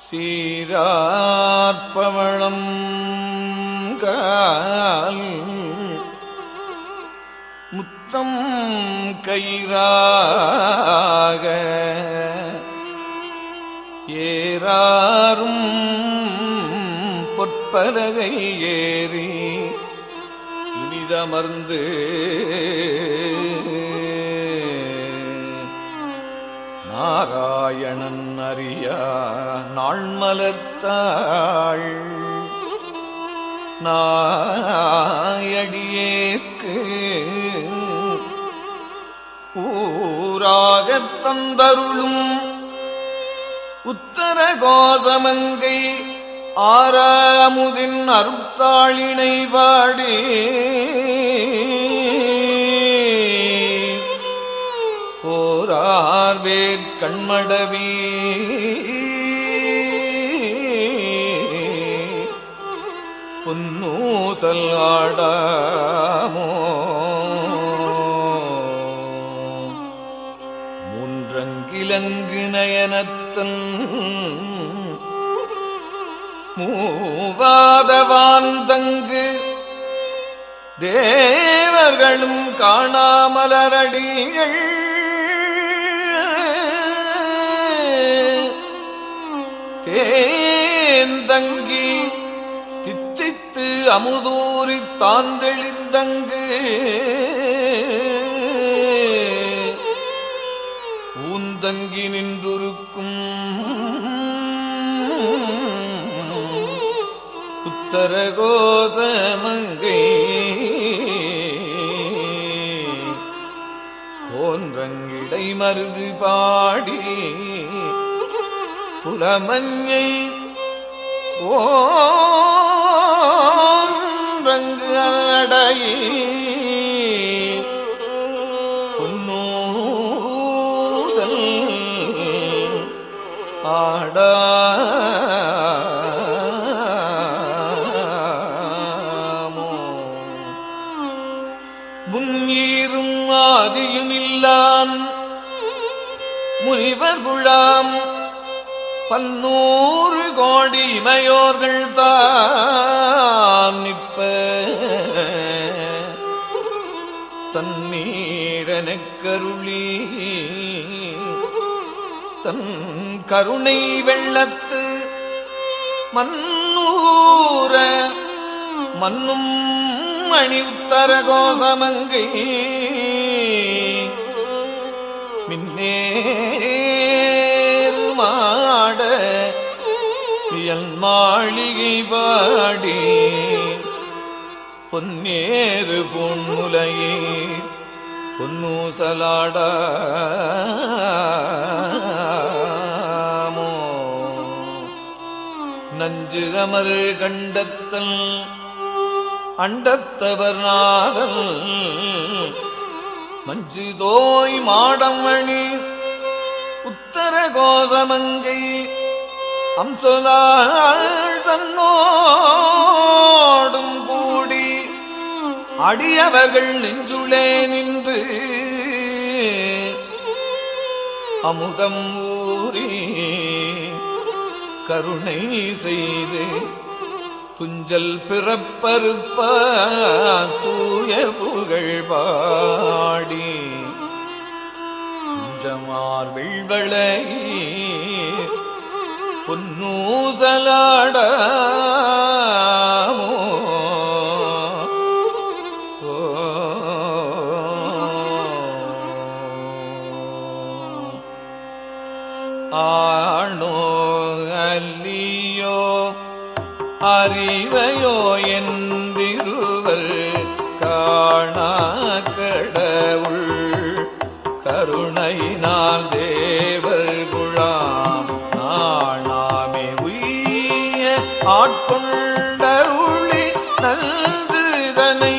சீரார்பவளம் கால் முத்தம் கயிறாக ஏறாரும் பொற்பலகை ஏறி இனிதமர்ந்து நாராயணன் அறியா நாள் மலர்த்தாள் நாயடியேக்கு ஊராகத் தந்தருளும் உத்தர கோசமங்கை ஆறாமுதின் அருத்தாளினை வாடி போரார் வேற் கண்மடவி புன்னூசல் ஆடாமோ மூன்றங்கிலங்கு நயனத்தன் மூவாதவாந்தங்கு தேவர்களும் காணாமலரடிகள் தேந்தங்கி தித்தித்து அமுதூரி தாந்தெளிந்தங்கு ஊந்தங்கி நின்றுருக்கும் உத்தரகோசமங்கை போன்றங்கிடை மருது பாடி புலமஞ்சை ஓன்றங்கு அடை பொன்னூசல் ஆடாமோ முன்னீரும் ஆதியுமில்லான் முனிவர் குழாம் பன்னூறு கோடி இமையோர்கள் தான் நிற்ப தண்ணீரனக் கருளி தன் கருணை வெள்ளத்து மன்னூர மன்னும் மணி உத்தர கோசமங்கை மின்னேறு மாட என் மாளிகை பாடி பொன்னேறு பொன்முலையே பொன்னூசலாடாமோ நஞ்சு அமர் கண்டத்தல் அண்டத்தவர் நாதல் மஞ்சு தோய் மாடமணி உத்தர கோசமங்கை அம்சலாள் தன்னோடும் கூடி அடியவர்கள் நெஞ்சுளே நின்று அமுதம் ஊறி கருணை செய்து துஞ்சல் பிறப்பருப்ப தூய புகழ் பாடி குஞ்சமார் வெள்வளை பொன்னூசலாடாமோ ஓ ஆணோ அல்லியோ அறிவையோ என்றிருவர் காணா கடவுள் கருணையினால் தேவர் குழாம் நாணாமே உய்ய ஆட்கொண்டருளி நன்றுதனை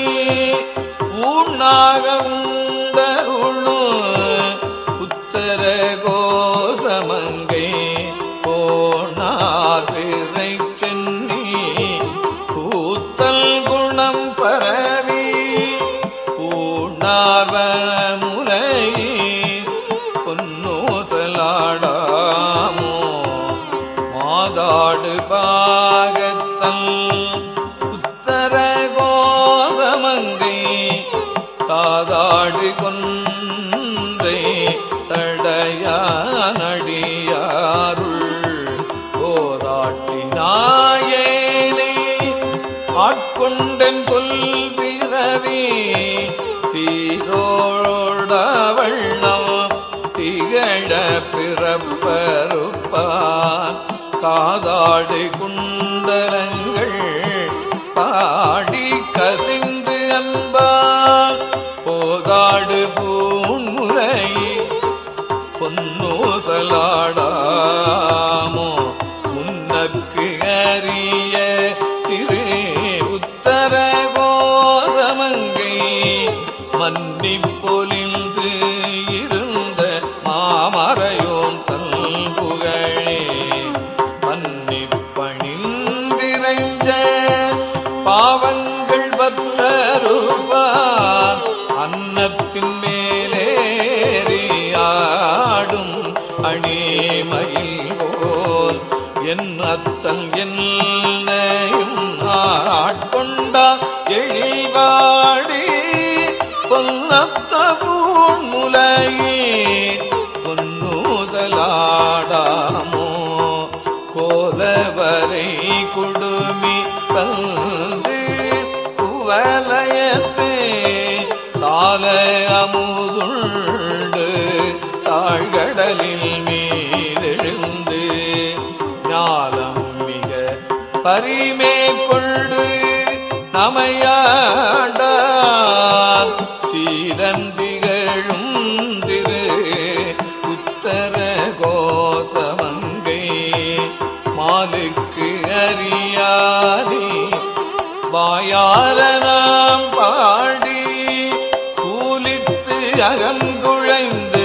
ஊனாக உண்டருளு உத்தர கோசமங்கை போனார் பிறை சென்னி கூத்தல் குணம் பரவி பூணார்வ முலை பொன்னூசலாடாமோ மாதா கொண்டன் கொல் பிறவி தீரோடவண்ணம் திகழ பிறப்பருப்பான் காதாடு குண்டலங்கள் பாடி கசிந்து அன்பால் போதாடு பூன்முறை பொன்னூசலாடாமோ முன்னக்கு அறிய திரு உத்தர கோசமங்கை மன்னி பொலிந்து இருந்த மாமரையோன் தன் புகழே மன்னி பணிந்திரைஞ்ச பாவங்கள் பற்றருவான் அன்னத்தின் மேலேறி ஆடும் அணிமயில் போல் என் அத்தன் என்னையும் ஆட்கொண்டா எழிவாடி பொன்னத்த பூன்முலையே பொன்னூதலாடாமோ கோலவரை குடுமி தந்து குவலயத்தே சால அமுதுண்டு தாழ்கடலில் மீதெழுந்து ஞாலம் மிக பரிமே கொண்டு நமையாண்டார் சீரந்திகழும் திரு உத்தர கோசமங்கை மாலுக்கு அறியாதே வாயார நாம் பாடி கூலித்து அகங்குழைந்து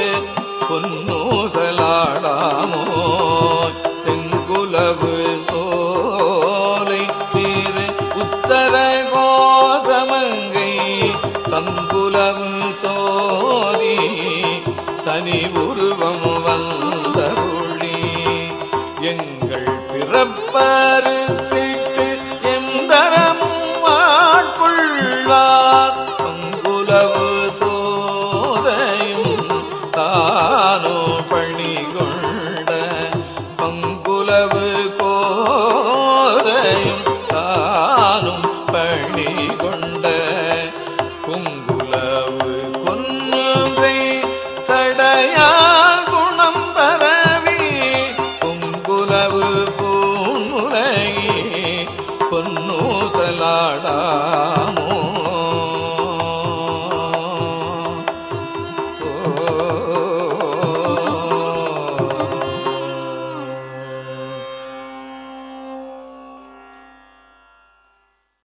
பொன்னூசலாடாமோ தென்குலவு சோலை தீரு உத்தர கோசமங்கை தங்குலவு சோதி தனி உருவம் வந்தருளி எங்கள் பிறப்பறுத்திட்டு எந்தரமும் ஆட்கொள்வார் பங்குலவு சோதையும் தானோ பணி கொண்ட பங்குலவு கோதையும் தானும் பணி கொண்ட குங்குலவு கொன்றை சடையால் குணம் பரவி பொங்குலவு பூமுலை பொன்னூசலாடா